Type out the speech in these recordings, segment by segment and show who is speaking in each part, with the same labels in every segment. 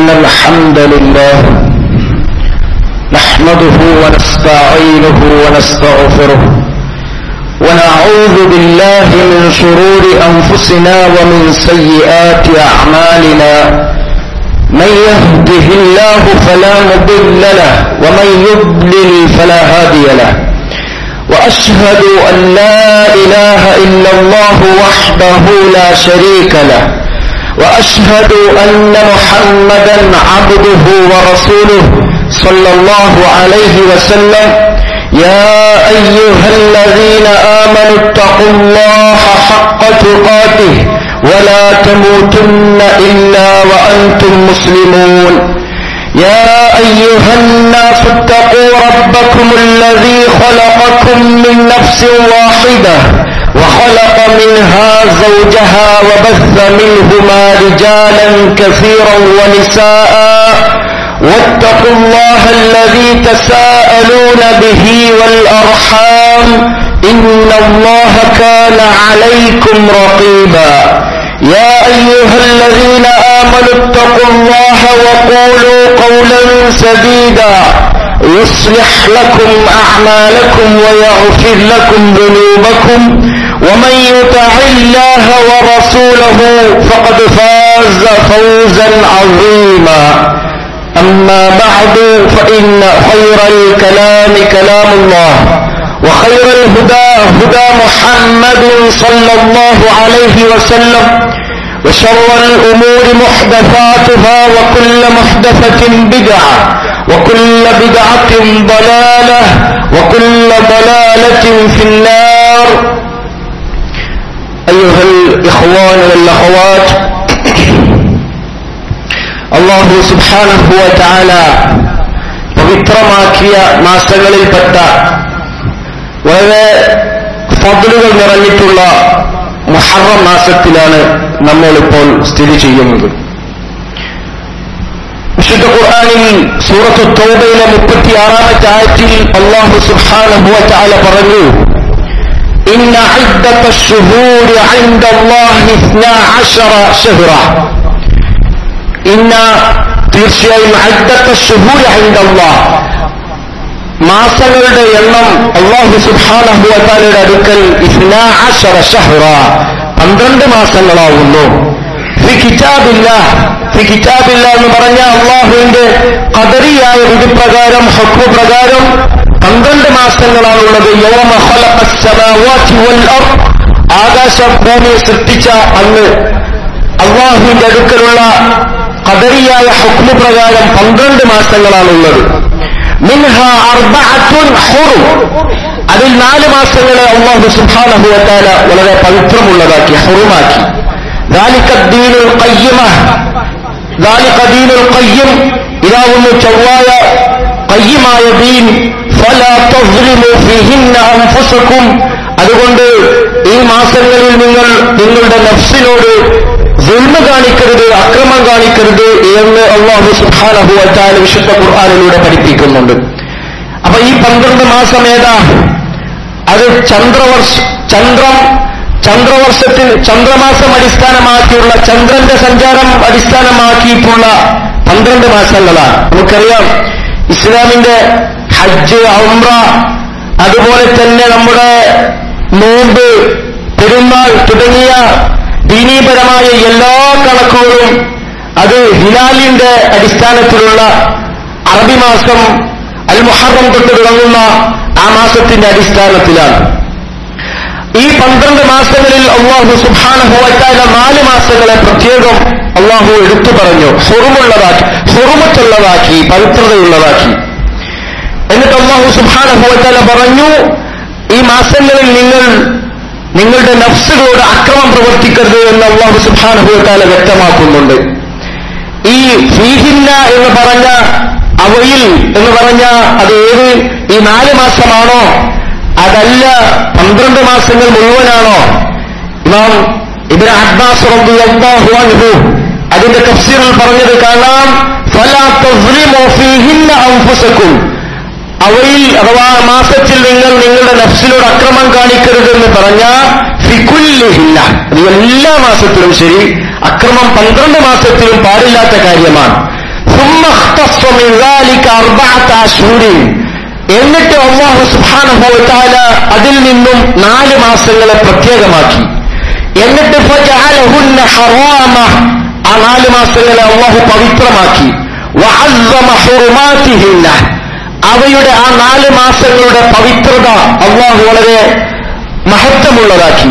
Speaker 1: إن الحمد لله نحمده ونستعينه ونستغفره ونعوذ بالله من شرور أنفسنا ومن سيئات أعمالنا من يهده الله فلا مضل له ومن يضلل فلا هادي له وأشهد أن لا إله إلا الله وحده لا شريك له وأشهد أن محمدا عبده ورسوله صلى الله عليه وسلم يا أيها الذين آمنوا اتقوا الله حق تقاته ولا تموتن إلا وأنتم مسلمون يا أيها الناس اتقوا ربكم الذي خلقكم من نفس واحدة وخلق منها زوجها وبث منهما رجالا كثيرا ونساء واتقوا الله الذي تساءلون به والأرحام إن الله كان عليكم رقيبا يا أيها الذين آمنوا اتقوا الله وقولوا قولا سديدا يصلح لكم أعمالكم ويغفر لكم ذنوبكم ومن يطع الله ورسوله فقد فاز فوزا عظيما أما بعد فإن خير الكلام كلام الله وخير الهدى هدى محمد صلى الله عليه وسلم وشر الأمور محدثاتها وكل محدثة بدعة وكل بدعة ضلالة وكل ضلالة في النار أيها الإخوان والأخوات അള്ളാഹു സുബാനഹുവ ചാല പവിത്രമാക്കിയ മാസങ്ങളിൽപ്പെട്ട വളരെ ഫضലുകൾ നിറഞ്ഞിട്ടുള്ള മുഹറം മാസത്തിലാണ് നമ്മളിപ്പോൾ സ്ഥിതി ചെയ്യുന്നത് വിശുദ്ധ ഖുർആാനിൽ സൂറത്ത് തോബയിലെ മുപ്പത്തിയാറാമത്തെ ആയത്തിൽ അള്ളാഹു സുബാനഹുവ ചാല പറഞ്ഞു إن عدة الشهور عند الله اثنا عشر شهرا ഇന്ന തീർച്ചയായും അദ്ദത്ത ഷുഹൂർ അള്ളാഹ് മാസങ്ങളുടെ എണ്ണം അള്ളാഹു സുബാനഹുഅത്താലയുടെ അടുക്കൽ ഇസ്നാഅശറ ഷഹ്റ പന്ത്രണ്ട് മാസങ്ങളാവുന്നു ഫി കിതാബില്ല ഫി കിതാബില്ല എന്ന് പറഞ്ഞ അള്ളാഹുവിന്റെ കദറിയായ വിധിപ്രകാരം ഹക്മ പ്രകാരം പന്ത്രണ്ട് മാസങ്ങളാണുള്ളത് യോമ ആകാശ ഭൂമിയെ സൃഷ്ടിച്ച അന്ന് അള്ളാഹുവിന്റെ അടുക്കലുള്ള കദറിയായ ഹുക്മു പ്രകാരം പന്ത്രണ്ട് മാസങ്ങളാണുള്ളത് മിൻഹ അർബഅത്തുൻ ഹുറും അതിൽ നാല് മാസങ്ങളെ അള്ളാഹു സുബ്ഹാനഹുവതാല വളരെ പവിത്രമുള്ളതാക്കി ഹുറുമാക്കി ذلك الدين القيمة ذلك دين القيم ഇതാവുന്നു ചൊവ്വായ കയ്യമായ ദീൻ فلا تظلموا فيهن أنفسكم അതുകൊണ്ട് ഈ മാസങ്ങളിൽ നിങ്ങൾ നിങ്ങളുടെ നഫ്സിനോട് ദുൽമ കാണിക്കരുത് അക്രമം കാണിക്കരുത് എന്ന് അള്ളാഹു സുഹാനഹുവറ്റാൽ വിശുദ്ധ ഖുർആാനിലൂടെ പഠിപ്പിക്കുന്നുണ്ട് അപ്പൊ ഈ പന്ത്രണ്ട് മാസം ഏതാ അത് ചന്ദ്രവർഷ ചന്ദ്രം ചന്ദ്രവർഷത്തിൽ ചന്ദ്രമാസം അടിസ്ഥാനമാക്കിയുള്ള ചന്ദ്രന്റെ സഞ്ചാരം അടിസ്ഥാനമാക്കിയിട്ടുള്ള പന്ത്രണ്ട് മാസങ്ങളാണ് നമുക്കറിയാം ഇസ്ലാമിന്റെ ഹജ്ജ് ഔംറ അതുപോലെ തന്നെ നമ്മുടെ നോമ്പ് പെരുന്നാൾ തുടങ്ങിയ ദീനീപരമായ എല്ലാ കണക്കുകളും അത് ഹിലാലിന്റെ അടിസ്ഥാനത്തിലുള്ള അറബി മാസം അൽ മുഹറം തൊട്ട് തുടങ്ങുന്ന ആ മാസത്തിന്റെ അടിസ്ഥാനത്തിലാണ് ഈ പന്ത്രണ്ട് മാസങ്ങളിൽ അള്ളാഹു സുബാനഹുവറ്റാല നാല് മാസങ്ങളെ പ്രത്യേകം അള്ളാഹു എടുത്തു പറഞ്ഞു ഹുറുമുള്ളതാക്കി ഹുറുമത്തുള്ളതാക്കി പവിത്രതയുള്ളതാക്കി എന്നിട്ട് അള്ളാഹു സുബാനഹുവറ്റാല പറഞ്ഞു ഈ മാസങ്ങളിൽ നിങ്ങൾ നിങ്ങളുടെ നഫ്സുകളോട് അക്രമം പ്രവർത്തിക്കരുത് എന്ന് അള്ളാഹു സുബാനുഭവത്താല വ്യക്തമാക്കുന്നുണ്ട് ഈ ഫീഹിന്ന എന്ന് പറഞ്ഞ അവയിൽ എന്ന് പറഞ്ഞ അത് ഏത് ഈ നാല് മാസമാണോ അതല്ല പന്ത്രണ്ട് മാസങ്ങൾ മുഴുവനാണോ ഇമാം ഇബിന് അബ്ബാസ് റളിയല്ലാഹു അൻഹു അതിന്റെ തഫ്സീറിൽ പറഞ്ഞത് കാണാം ഫലാ തസ്ലിമു ഫീഹിന്ന അൻഫുസക്കും അവയിൽ അഥവാ മാസത്തിൽ നിങ്ങൾ നിങ്ങളുടെ നഫ്സിനോട് അക്രമം കാണിക്കരുതെന്ന് പറഞ്ഞ ഫിക്കുല്ലിഹില്ല അത് എല്ലാ മാസത്തിലും ശരി അക്രമം പന്ത്രണ്ട് മാസത്തിലും പാടില്ലാത്ത കാര്യമാണ് ثم اختص من ذلك أربعة أشهر എന്നിട്ട് അള്ളാഹു സുബാനുഭവത്താല അതിൽ നിന്നും നാല് മാസങ്ങളെ പ്രത്യേകമാക്കി എന്നിട്ട് ഫജഅലഹുന്ന ഹറാമ ആ നാല് മാസങ്ങളെ അള്ളാഹു പവിത്രമാക്കി വഅസ്സമ ഹുറുമാതിഹിന്ന അവയുടെ ആ നാല് മാസങ്ങളുടെ പവിത്രത അള്ളാഹു വളരെ മഹത്വമുള്ളതാക്കി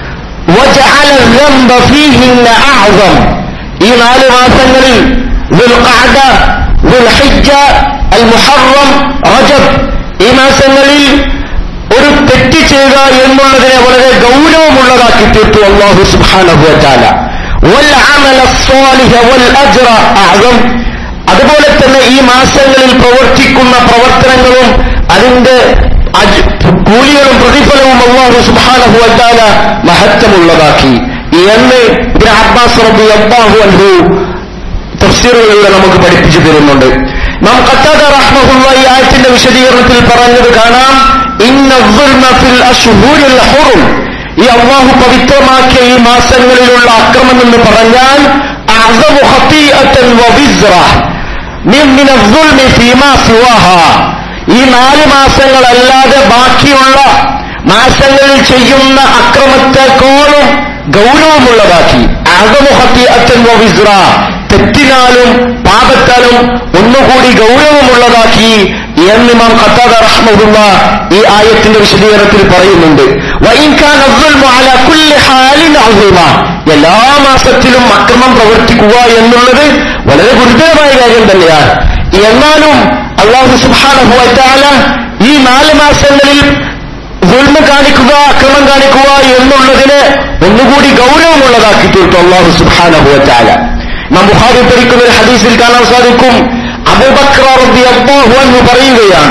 Speaker 1: وجعل الذنب فيهن أعظم ഈ നാല് മാസങ്ങളിൽ ദുൽഖഅദ, ദുൽഹിജ്ജ, അൽ മുഹറം റജബ് ഈ മാസങ്ങളിൽ ഒരു തെറ്റ് ചെയ്യുക എന്നുള്ളതിനെ വളരെ ഗൗരവമുള്ളതാക്കി തീർത്തു അള്ളാഹു സുബ്ഹാനഹു വതആല വൽ അമല സ്വാലിഹ വൽ അജ്റ അഅസം അതുപോലെ തന്നെ ഈ മാസങ്ങളിൽ പ്രവർത്തിക്കുന്ന പ്രവർത്തനങ്ങളും അതിന്റെ അജ്- കൂലികളും പ്രതിഫലവും അള്ളാഹു സുബ്ഹാനഹു വതആല മഹത്വമുള്ളതാക്കി എന്ന് ഇബ്നു അബ്ബാസ് റബി അബ്ബാഹു അൻഹു തഫ്സീറുകളിലൂടെ നമുക്ക് പഠിപ്പിച്ചു തരുന്നുണ്ട് നാം ഖത്താദ റഹ്മഹുള്ള ഈ ആയത്തിന്റെ വിശദീകരണത്തിൽ പറഞ്ഞത് കാണാം ഇന്ന الظلم في الأشهر الحرم ഈ അള്ളാഹു പവിത്രമാക്കിയ ഈ മാസങ്ങളിലുള്ള അക്രമം എന്ന് പറഞ്ഞാൽ അഅ്സമു ഖതീഅത്തൻ വവിസ്റ മിൻ മിന الظلم فيما سواها ഈ നാല് മാസങ്ങളല്ലാതെ ബാക്കിയുള്ള മാസങ്ങളിൽ ചെയ്യുന്ന അക്രമത്തെക്കാളും ഗൗരവമുള്ളതാക്കി അകമുഹത്തിയത്തൻ വിസ്ര തെറ്റിനാലും പാപത്താലും ഒന്നുകൂടി ഗൗരവമുള്ളതാക്കി എന്നിമാം ഖത്താദ റഹ്മഹുള്ള ഈ ആയത്തിന്റെ വിശദീകരണത്തിൽ പറയുന്നുണ്ട് വൈൻകാൻ അസ്സുൽമു അലാ കുല്ലി ഹാലിൻ അസീമ. എല്ലാ മാസത്തിലും അക്രമം പ്രവർത്തിക്കുക എന്നുള്ളത് വളരെ ഗുരുതരമായ കാര്യം തന്നെയാണ് എന്നാലും അള്ളാഹു സുബ്ഹാനഹു വ തആല ഈ നാല് മാസങ്ങളിൽ ദുൽമ കാണിക്കുക അക്രമം കാണിക്കുക എന്നുള്ളതിന് ഒന്നുകൂടി ഗൗരവമുള്ളതാക്കി തീർത്തു അള്ളാഹു സുബ്ഹാനഹു വ തആല നാം ബുഖാരി പഠിക്കുന്ന ഒരു ഹദീസിൽ കാണാൻ സാധിക്കും അബൂബക്കർ റളിയല്ലാഹു അൻഹു പറയുകയാണ്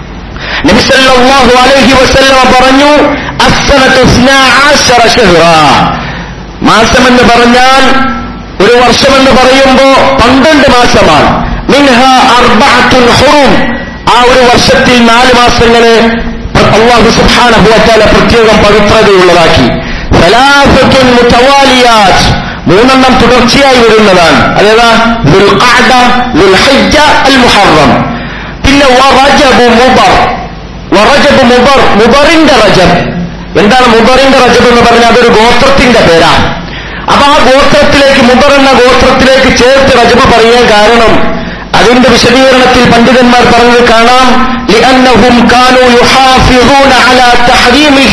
Speaker 1: നബി സല്ലല്ലാഹു അലൈഹി വസല്ലമ പറഞ്ഞു അസ്സനത്തു 12 ശഹ്റാ മാസമെന്ന് പറഞ്ഞാൽ ഒരു വർഷമെന്ന് പറയുമ്പോ പന്ത്രണ്ട് മാസമാണ് മിൻഹ അർബഅത്തുൻ ഹുറും ആ ഒരു വർഷത്തിൽ നാല് മാസങ്ങളെ അള്ളാഹു സുബ്ഹാനഹു വതആല പ്രത്യേകം പവിത്രതയുള്ളതാക്കി സലാസത്തുൻ മുതവാലിയാത്ത് മൂന്നെണ്ണം തുടർച്ചയായി വരുന്നതാണ് അതേതാ ദുൽഖഅദ ദുൽഹിജ്ജ അൽ മുഹറം പിന്നെ വറജബ് മുബർ വറജബ് മുബർ മുബറിന്റെ റജബ് എന്താണ് മുബറിന്റെ റജബ് എന്ന് പറഞ്ഞാൽ അതൊരു ഗോത്രത്തിന്റെ പേരാണ് അപ്പൊ ആ ഗോത്രത്തിലേക്ക് മുബർ എന്ന ഗോത്രത്തിലേക്ക് ചേർത്ത് റജബ് പറയാൻ കാരണം അതിന്റെ വിശദീകരണത്തിൽ പണ്ഡിതന്മാർ പറഞ്ഞത് കാണാം لأنهم كانوا يحافظون على تحريمه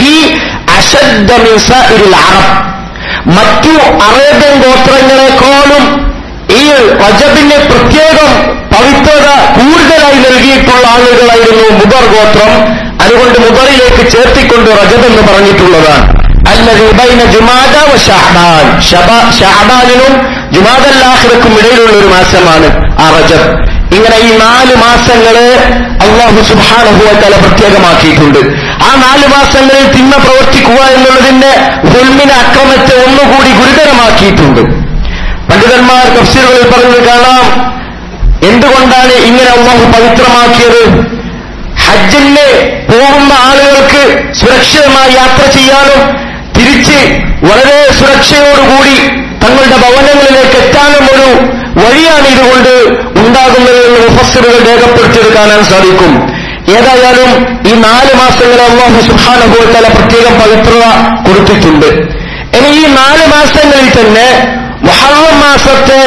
Speaker 1: أشد من سائر العرب മറ്റു അറേബ്യൻ ഗോത്രങ്ങളെക്കാളും ഈ റജബിന് പ്രത്യേകം പവിത്രത കൂടുതലായി നൽകിയിട്ടുള്ള ആളുകളായിരുന്നു മുബർ ഗോത്രം അതുകൊണ്ട് മുബറിലേക്ക് ചേർത്തിക്കൊണ്ട് റജബ് എന്ന് പറഞ്ഞിട്ടുള്ളതാണ് അല്ലത് ബൈന ജുമാദ വ ഷഅബാൻ ഷബ- ഷഅബാനിനും ജുമാദല്ലാഹിറക്കും ഇടയിലുള്ള ഒരു മാസമാണ് ആ റജബ് ഇങ്ങനെ ഈ നാല് മാസങ്ങളെ അള്ളാഹു സുബാനഹുവത്തല പ്രത്യേകമാക്കിയിട്ടുണ്ട് ആ നാല് മാസങ്ങളിൽ തിന്മ പ്രവർത്തിക്കുക എന്നുള്ളതിന്റെ ദുൽമിന അക്രമത്തെ ഒന്നുകൂടി ഗുരുതരമാക്കിയിട്ടുണ്ട് പണ്ഡിതന്മാർ തഫ്സീറുകളിൽ പറഞ്ഞത് കാണാം എന്തുകൊണ്ടാണ് ഇങ്ങനെ അള്ളാഹു പവിത്രമാക്കിയത് ഹജ്ജിന് പോകുന്ന ആളുകൾക്ക് സുരക്ഷിതമായി യാത്ര ചെയ്യാനും തിരിച്ച് വളരെ സുരക്ഷയോടുകൂടി തങ്ങളുടെ ഭവനങ്ങളിലേക്ക് എത്താനും ഒരു വഴിയാണ് ഇതുകൊണ്ട് ഉണ്ടാകുന്നതെന്ന് മുഫസ്സിറുകൾ രേഖപ്പെടുത്തിയത് കാണാൻ സാധിക്കും ഏതായാലും ഈ നാല് മാസങ്ങളെ അള്ളാഹു സുഹാനുഭവത്തല പ്രത്യേകം പവിത്രത കൊടുത്തിട്ടുണ്ട് ഇനി ഈ നാല് മാസങ്ങളിൽ തന്നെ മുഹറം മാസത്തെ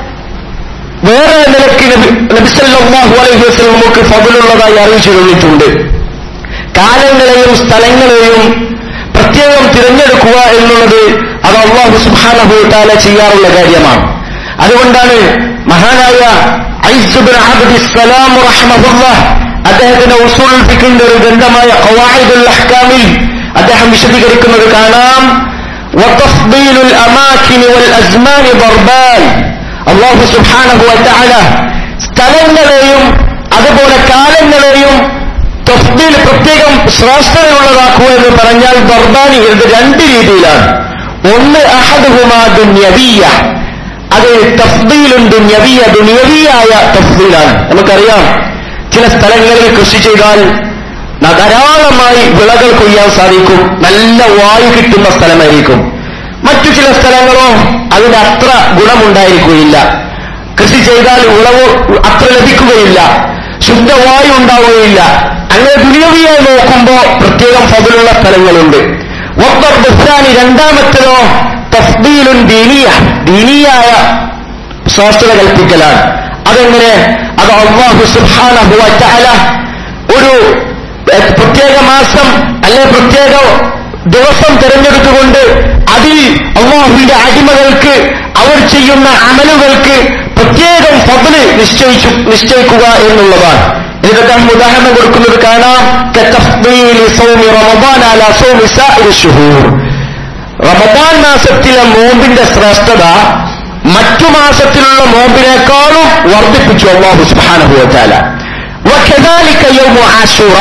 Speaker 1: വേറെ നിലയ്ക്ക് നബി നബിസല്ലാഹു അലൈഹി വസല്ലം നമുക്ക് ഫതിലുള്ളതായി അറിയിച്ചു തന്നിട്ടുണ്ട് കാലങ്ങളെയും സ്ഥലങ്ങളെയും പ്രത്യേകം തിരഞ്ഞെടുക്കുക എന്നുള്ളത് അത് അള്ളാഹു സുബ്ഹാനഹു താല ചെയ്യാറുള്ള കാര്യമാണ് അതുകൊണ്ടാണ് മഹാനായ ഐസുബിൻ അബ്ദി സലാം റഹ്മഹുല്ലാഹ് അദ്ദേഹത്തിന്റെ ഉസൂൽ ഫിഖിന്റെ ഒരു ഗ്രന്ഥമായ ഖവാഇദുൽ അഹ്കാമിൽ അദ്ദേഹം വിശദീകരിക്കുന്നത് കാണാം وتفضيل الأماكن والأزمان ضربان അള്ളാഹു സുബ്ഹാനഹു വതആല സ്ഥലങ്ങളെയും അതുപോലെ കാലങ്ങളെയും തഫ്ദീൽ പ്രത്യേകം ശ്രേഷ്ഠതയുള്ളതാക്കുക എന്ന് പറഞ്ഞാൽ ബർബാനി ഇത് രണ്ട് രീതിയിലാണ് ഒന്ന് അഹദുഹുമാ ദുന്യവിയ അത് തഫ്ദീലും ദുന്യവിയ ദുന്യവിയായ തഫ്ദീലാണ് നമുക്കറിയാം ചില സ്ഥലങ്ങളിൽ കൃഷി ചെയ്താൽ ന- ധാരാളമായി വിളകൾ കൊയ്യാൻ സാധിക്കും നല്ല വായു കിട്ടുന്ന സ്ഥലമായിരിക്കും മറ്റു ചില സ്ഥലങ്ങളോ അതിന് അത്ര ഗുണമുണ്ടായിരിക്കുകയില്ല കൃഷി ചെയ്താൽ വിളവ് അത്ര ലഭിക്കുകയില്ല ശുദ്ധവായു ഉണ്ടാവുകയില്ല അങ്ങനെ ദുനിയവിയായി നോക്കുമ്പോൾ പ്രത്യേകം ഫതിലുള്ള സ്ഥലങ്ങളുണ്ട് വക്തർ ബുസ്താനി രണ്ടാമത്തേതോ തഫ്ദീലുൻ ദീനിയ ദീനിയായ സ്വാസ്ഥത കൽപ്പിക്കലാണ് അതെങ്ങനെ അത് അള്ളാഹു സുബ്ഹാനഹു വ തആല ഒരു എഹ്, പ്രത്യേക മാസം അല്ലെ പ്രത്യേക ദിവസം തിരഞ്ഞെടുത്തുകൊണ്ട് അതിൽ അള്ളാഹുവിന്റെ അടിമകൾക്ക് അവർ ചെയ്യുന്ന അമലുകൾക്ക് പ്രത്യേകം ഫضല് നിശ്ചയിച്ചു നിശ്ചയിക്കുക എന്നുള്ളതാണ് ഇതിനൊക്കെ നമ്മൾ ഉദാഹരണം കൊടുക്കുന്നത് കാണാം കതഫ്ദീലി സൗമി റമദാൻ അലാ സൗമി സാഇരി ശുഹൂർ റമദാൻ മാസത്തിലെ നോമ്പിന്റെ ശ്രേഷ്ഠത മറ്റു മാസത്തിലുള്ള നോമ്പിനേക്കാളും വർദ്ധിപ്പിച്ചു അള്ളാഹു സുബ്ഹാനഹു വതആല വകദാലിക യൗമു ആശൂറ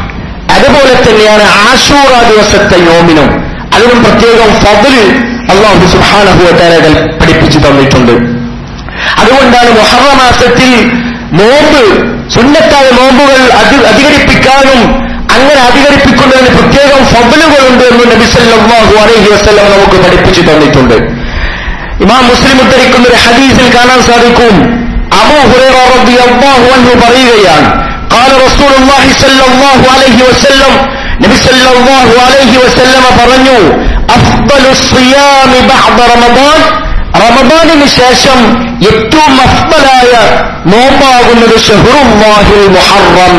Speaker 1: അതുപോലെ തന്നെയാണ് ആശൂറ ദിവസത്തെ നോമിനും അതിനും പ്രത്യേകം ഫضല് അള്ളാഹു സുബ്ഹാനഹു വതആല കൽ- പഠിപ്പിച്ചു തന്നിട്ടുണ്ട് അതുകൊണ്ടാണ് മൊഹറ മാസത്തിൽ നോമ്പ് സുന്നത്തായ നോമ്പുകൾ അധി- അധികരിപ്പിക്കാനും അങ്ങനെ അധികരിപ്പിക്കുന്നതിന് പ്രത്യേകം ഫബലുകളുണ്ട് എന്ന് നബി സല്ലല്ലാഹു അലൈഹി വസല്ലം നമുക്ക് പഠിപ്പിച്ചു തന്നിട്ടുണ്ട് ഇമാം മുസ്ലിം ഉദ്ധരിക്കുന്ന ഒരു ഹദീസിൽ കാണാൻ സാധിക്കും അബൂ ഹുറൈറ റളിയല്ലാഹു അൻഹു പറയുകയാണ് قال رسول الله صلى الله عليه وسلم നബി സല്ലല്ലാഹു അലൈഹി വസല്ലമ പറഞ്ഞു അഫ്ദലു സിയാമി ബഅദ റമദാൻ റമദാനിന് ശേഷം ഏറ്റവും അഫ്ദലായ നോമ്പാകുന്നത് ഷഹറുല്ലാഹിൽ മുഹറം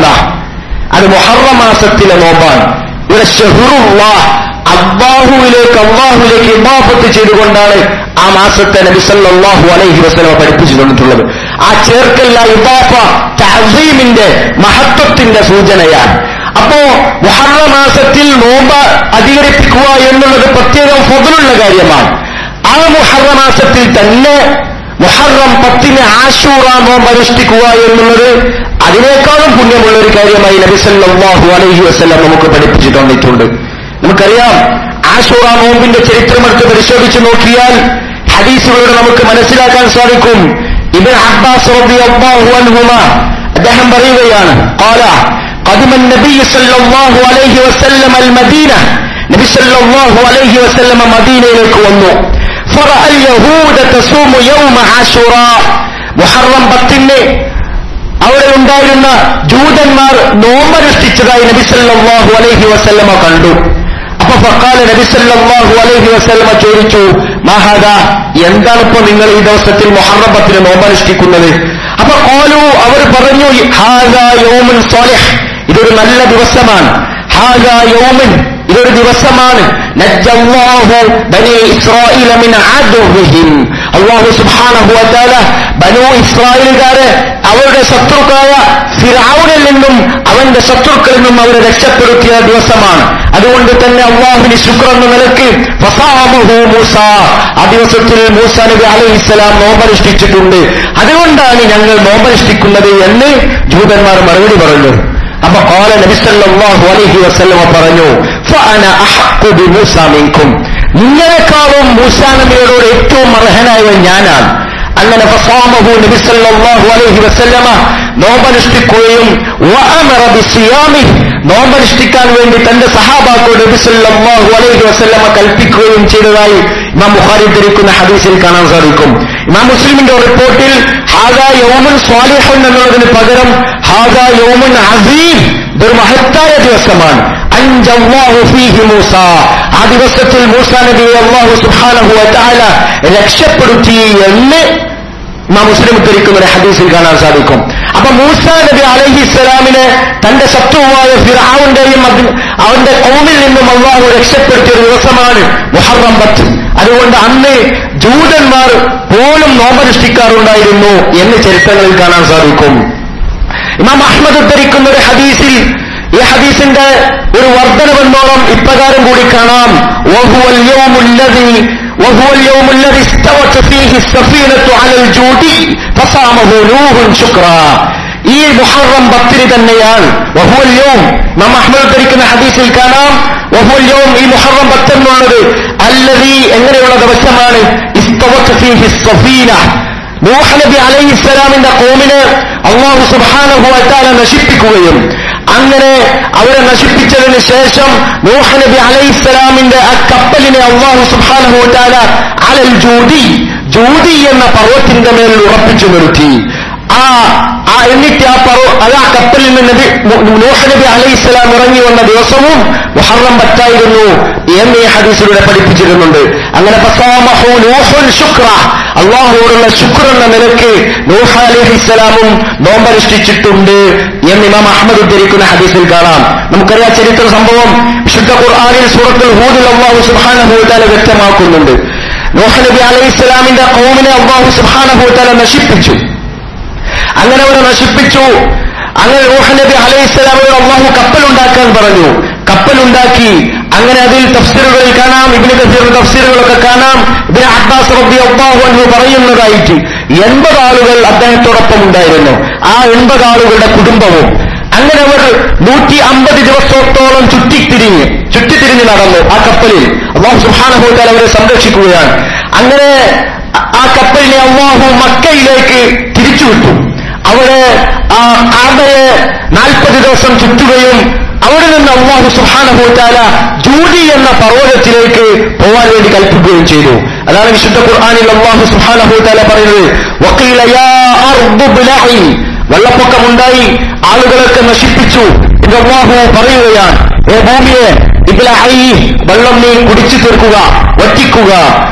Speaker 1: അത് മുഹറം മാസത്തിലെ നോമ്പാണ് ഇവിടെ ഷഹറുല്ലാഹ് അള്ളാഹുവിലേക്ക് അള്ളാഹുവിലേക്ക് ഇമാഫത്ത് ചെയ്തുകൊണ്ടാണ് ആ മാസത്തെ നബി സല്ലല്ലാഹു അലൈഹി വസല്ലമ പഠിപ്പിച്ചു തന്നിട്ടുള്ളത് ആ ചേർക്കല്ല ഇബാഫ തഅസീമിന്റെ മഹത്വത്തിന്റെ സൂചനയാണ് അപ്പോ മുഹറ മാസത്തിൽ നോമ്പ് അധികരിപ്പിക്കുക എന്നുള്ളത് പ്രത്യേകം ഫضലുള്ള കാര്യമാണ് ആ മുഹറ മാസത്തിൽ തന്നെ മുഹറം പത്തിന് ആശൂറ നോമ്പ് അനുഷ്ഠിക്കുക എന്നുള്ളത് അതിനേക്കാളും പുണ്യമുള്ള ഒരു കാര്യമായി നബി സല്ലല്ലാഹു അലൈഹി വസല്ലം നമുക്ക് പഠിപ്പിച്ചു തന്നിട്ടുണ്ട് നമുക്കറിയാം ആശൂറ നോമ്പിന്റെ ചരിത്രമെടുത്ത് പരിശോധിച്ച് നോക്കിയാൽ ഹദീസുകളിലൂടെ നമുക്ക് മനസ്സിലാക്കാൻ സാധിക്കും ഇബൻ അബ്ബാസ് റളിയല്ലാഹു അൻഹുമ അദ്ദേഹം പറയുകയാണ് قال قدم النبي صلى الله عليه وسلم المدينة നബി സല്ലല്ലാഹു അലൈഹി വസല്ലമ മദീനയിലേക്ക് വന്നു فرأى اليهود تصوم يوم عاشوراء മുഹറം പത്തിന് അവിടെ ഉണ്ടായിരുന്ന ജൂതന്മാർ നോമ്പനുഷ്ഠിച്ചതായി നബി സല്ലല്ലാഹു അലൈഹി വസല്ലമ കണ്ടു അപ്പൊ ഫക്കാല നബി സല്ലല്ലാഹു അലൈഹി വസല്ലമ ചോദിച്ചു മഹാദ എന്താണ് ഇപ്പൊ നിങ്ങൾ ഈ ദിവസത്തിൽ മുഹറം പത്തിന് നോമ്പനുഷ്ഠിക്കുന്നത് അപ്പൊ കോലു അവർ പറഞ്ഞു ഹാദാ യൗമുൻ സാലിഹ് ഇതൊരു നല്ല ദിവസമാണ് ഹാദാ യൗമുൻ ഇതൊരു ദിവസമാണ് നജ്ജല്ലാഹു ബനി ഇസ്രായേല മിൻ അദുവ്വിഹിം അല്ലാഹു സുബ്ഹാനഹു വ തആല ബനു ഇസ്രായേലുകാരെ അവരുടെ ശത്രുക്കളായ ഫിർഔനിൽ നിന്നും അവന്റെ ശത്രുക്കളിൽ നിന്നും അവരെ രക്ഷപ്പെടുത്തിയ ദിവസമാണ് അതുകൊണ്ട് തന്നെ അള്ളാഹുവിന് ശുക്ർ എന്ന നിലക്ക് ഫസാമഹു മൂസ ആ ദിവസത്തിൽ മൂസ നബി അലൈഹിസ്സലാം നോമ്പനുഷ്ഠിച്ചിട്ടുണ്ട് അതുകൊണ്ടാണ് ഞങ്ങൾ നോമ്പനുഷ്ഠിക്കുന്നത് എന്ന് ജൂതന്മാർ മറുപടി പറഞ്ഞു അപ്പൊ കോല നബിസല്ലാഹു അലൈഹി വസല്ലമ പറഞ്ഞു ഫഅന അഹഖു ബിമൂസ മിൻകും നിങ്ങളെക്കാളും മൂസാ നബിയോട് ഏറ്റവും അർഹനായവൻ ഞാനാണ് അങ്ങനെ ഫസാമഹു നബി സല്ലല്ലാഹു അലൈഹി വസല്ലമ നോമ്പനുഷ്ഠിക്കുകയും വഅമറ ബിസിയാമിഹി നോമ്പനുഷ്ഠിക്കാൻ വേണ്ടി തന്റെ സഹാബാക്കളോട് നബി സല്ലല്ലാഹു അലൈഹി വസല്ലമ കൽപ്പിക്കുകയും ചെയ്തതായി ഇമാം ബുഖാരി ധരിക്കുന്ന ഹദീസിൽ കാണാൻ സാധിക്കും ഇമാം മുസ്ലിമിന്റെ റിപ്പോർട്ടിൽ ഹാദാ യൗമുൻ സ്വാലിഹൻ എന്നുള്ളതിന് പകരം ഹാദാ യൗമുൻ അസീം ഇതൊരു മഹത്തായ ദിവസമാണ് അഞ്ചല്ലാഹു ഫീഹി മൂസ ആ ദിവസത്തിൽ മൂസ നബിയെ അള്ളാഹു സുബ്ഹാനഹു വ തആല രക്ഷപ്പെടുത്തി എന്ന് ഇമാം മുസ്ലിം ഉദ്ധരിക്കുന്ന ഒരു ഹദീസിൽ കാണാൻ സാധിക്കും അപ്പൊ മൂസ നബി അലഹിസ്സലാമിനെ തന്റെ ശത്രുവായ ഫിറാവുന്റെയും അതി- അവന്റെ കൗമിൽ നിന്നും അള്ളാഹു രക്ഷപ്പെടുത്തിയ ഒരു ദിവസമാണ് മുഹറം പത്ത് അതുകൊണ്ട് അന്ന് ജൂതന്മാർ പോലും നോമ്പനുഷ്ഠിക്കാറുണ്ടായിരുന്നു എന്ന് ചരിത്രങ്ങളിൽ കാണാൻ സാധിക്കും ഇമാം അഹ്മദ് ഉദ്ധരിക്കുന്ന ഒരു ഹദീസിൽ ഈ ഹദീസിന്റെ ഒരു വർധനവെന്നോളം ഇപ്രകാരം കൂടി കാണാം وهو اليوم الذي وهو اليوم الذي استوت فيه السفينة على الجود فصامه نوح شكرا ഈ മുഹറം പത്തിന് തന്നെയാണ് വഹുവൽ യൗം നാം അഹ്മദ് ധരിക്കുന്ന ഹദീസിൽ കാണാം വഹുവൽ യൗം ഈ മുഹറം പത്ത് എന്നുള്ളത് അല്ലതി എങ്ങനെയുള്ള ദിവസമാണ് ഇസ്തവത്ത് ഫീഹി സഫീന നൂഹ് നബി അലൈഹി ഇസ്ലാമിന്റെ കോമിനെ അള്ളാഹു സുബാനഹു അറ്റാല നശിപ്പിക്കുകയും അങ്ങനെ അവരെ നശിപ്പിച്ചതിന് ശേഷം നൂഹ് നബി അലൈഹി ഇസ്ലാമിന്റെ ആ കപ്പലിനെ അള്ളാഹു സുബാനഹു അറ്റാല അലൽ ജൂതി ജൂതി എന്ന പർവ്വത്തിന്റെ മേൽ ഉറപ്പിച്ചു നിർത്തി ആ ആ എന്നിട്ട് ആ പർവ അത് ആ കപ്പലിൽ നിന്ന് നബി നൂഹ് നബി അലൈഹി ഇസ്ലാം ഇറങ്ങി വന്ന ദിവസവും മുഹറം പറ്റായിരുന്നു എന്ന് ഈ ഹദീസിലൂടെ പഠിപ്പിച്ചിരുന്നുണ്ട് അങ്ങനെ ഫസാമഹു നൂഹുൻ ശുക്ര അള്ളാഹുവോടുള്ള ശുക്ർ എന്ന നിലയ്ക്ക് നൂഹ അലൈഹി ഇസ്ലാമും നോമ്പനുഷ്ഠിച്ചിട്ടുണ്ട് എന്ന് ഇമാം അഹമ്മദ് ഉദ്ധരിക്കുന്ന ഹദീസിൽ കാണാം നമുക്കറിയാം ചരിത്ര സംഭവം വിശുദ്ധ ഖുർആാനിൽ സൂറത്തുൽ ഹൂദിൽ അള്ളാഹു സുബ്ഹാനഹു വ്യക്തമാക്കുന്നുണ്ട് നൂഹ് നബി അലൈഹി ഇസ്ലാമിന്റെ കൗമിനെ അള്ളാഹു സുബ്ഹാനഹു നശിപ്പിച്ചു അങ്ങനെ അവരെ നശിപ്പിച്ചു അങ്ങനെ നൂഹ് നബി അലൈഹി സ്വലാമിനോട് അള്ളാഹു കപ്പലുണ്ടാക്കാൻ പറഞ്ഞു കപ്പലുണ്ടാക്കി അങ്ങനെ അതിൽ തഫ്സീറുകളിൽ കാണാം ഇബിന് കസീറിന്റെ തഫ്സീറുകളൊക്കെ കാണാം ഇബിന് അബ്ബാസ് റബ്ബി അള്ളാഹു എന്ന് പറയുന്നതായിട്ട് എൺപത് ആളുകൾ അദ്ദേഹത്തോടൊപ്പം ഉണ്ടായിരുന്നു ആ എൺപത് ആളുകളുടെ കുടുംബവും അങ്ങനെ അവർ നൂറ്റി അമ്പത് ദിവസത്തോളം ചുറ്റിത്തിരിഞ്ഞ് ചുറ്റിത്തിരിഞ്ഞ് നടന്നു ആ കപ്പലിൽ അള്ളാഹു സുഹാനഹോത്താൽ അവരെ സംരക്ഷിക്കുകയാണ് അങ്ങനെ ആ കപ്പലിനെ അള്ളാഹു മക്കയിലേക്ക് തിരിച്ചുവിട്ടു അവിടെ ആ ആബയെ നാൽപ്പത് ദിവസം ചുറ്റുകയും അവിടെ നിന്ന് അള്ളാഹു സുഹാനഹോത്താല ജൂഡി എന്ന പർവ്വതത്തിലേക്ക് പോവാൻ വേണ്ടി കൽപ്പിക്കുകയും ചെയ്തു അതാണ് വിശുദ്ധ ഖുർആാനിൽ അള്ളാഹു സുഹാനഹോത്താല പറയുന്നത് വക്കീല യാ അർദു ബിലഇ. വെള്ളപ്പൊക്കമുണ്ടായി ആളുകളൊക്കെ നശിപ്പിച്ചു ഇത് അള്ളാഹു പറയുകയാണ് ഏ ഭൂമിയെ ഇബ്ലഹൈ വെള്ളം നീ കുടിച്ചു തീർക്കുക വറ്റിക്കുക